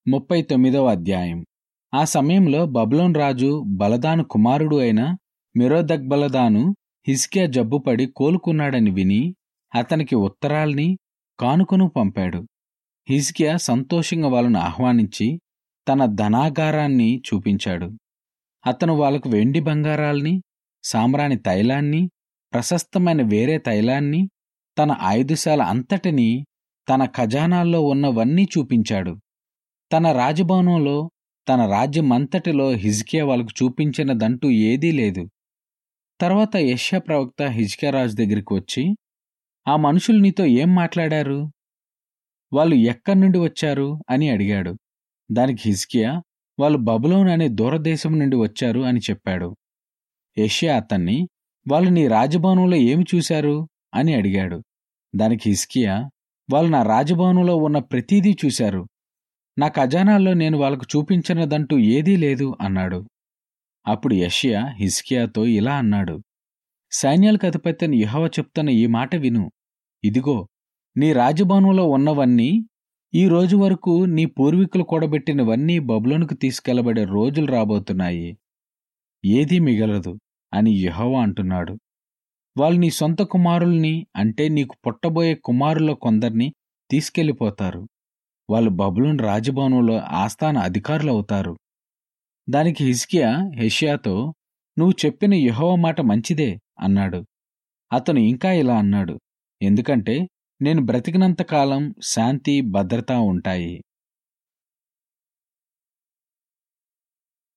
ముప్పై తొమ్మిదవ అధ్యాయం ఆ సమయంలో బబులోన్ రాజు బలదాను కుమారుడు అయిన మిరోదగ్బలదాను హిస్కియా జబ్బుపడి కోలుకున్నాడని విని అతనికి ఉత్తరాల్ని కానుకను పంపాడు హిజ్కియా సంతోషంగా వాళ్ళను ఆహ్వానించి తన ధనాగారాన్ని చూపించాడు అతను వాళ్ళకు వెండి బంగారాల్ని సామ్రాణి తైలాన్ని ప్రశస్తమైన వేరే తైలాన్ని తన ఆయుధశాల అంతటిని తన ఖజానాల్లో ఉన్నవన్నీ చూపించాడు తన రాజభవనంలో తన రాజ్యమంతటిలో హిజ్కియా వాళ్ళకు చూపించినదంటూ ఏదీ లేదు తర్వాత యష్యా ప్రవక్త హిజ్కియా రాజు దగ్గరికి వచ్చి ఆ మనుషులు నీతో ఏం మాట్లాడారు వాళ్ళు ఎక్కడి నుండి వచ్చారు అని అడిగాడు దానికి హిజ్కియా వాళ్ళు బబులోన్ అనే దూరదేశం నుండి వచ్చారు అని చెప్పాడు యష్యా అతన్ని వాళ్ళు నీ రాజభవనంలో ఏమి చూశారు అని అడిగాడు దానికి హిస్కియా వాళ్ళు నా రాజభవనంలో ఉన్న ప్రతీదీ చూశారు నా ఖజానాల్లో నేను వాళ్ళకు చూపించినదంటూ ఏదీ లేదు అన్నాడు అప్పుడు యష్యా హిస్కియాతో ఇలా అన్నాడు సైన్యాలకు అధిపతి అని యెహోవా చెప్తున్న ఈ మాట విను ఇదిగో నీ రాజభవనంలో ఉన్నవన్నీ ఈ రోజు వరకు నీ పూర్వీకులు కూడబెట్టినవన్నీ బబులోనుకు తీసుకెళ్లబడే రోజులు రాబోతున్నాయి ఏదీ మిగలదు అని యెహోవా అంటున్నాడు వాళ్ళు నీ సొంత కుమారుల్ని అంటే నీకు పుట్టబోయే కుమారుల కొందరిని తీసుకెళ్లిపోతారు వాళ్ళు బబులోన్ రాజభవనంలో ఆస్థాన అధికారులు అవుతారు దానికి హిజ్కియా హెషియాతో నువ్వు చెప్పిన యెహోవా మాట మంచిదే అన్నాడు అతను ఇంకా ఇలా అన్నాడు ఎందుకంటే నేను బ్రతికినంత కాలం శాంతి భద్రత ఉంటాయి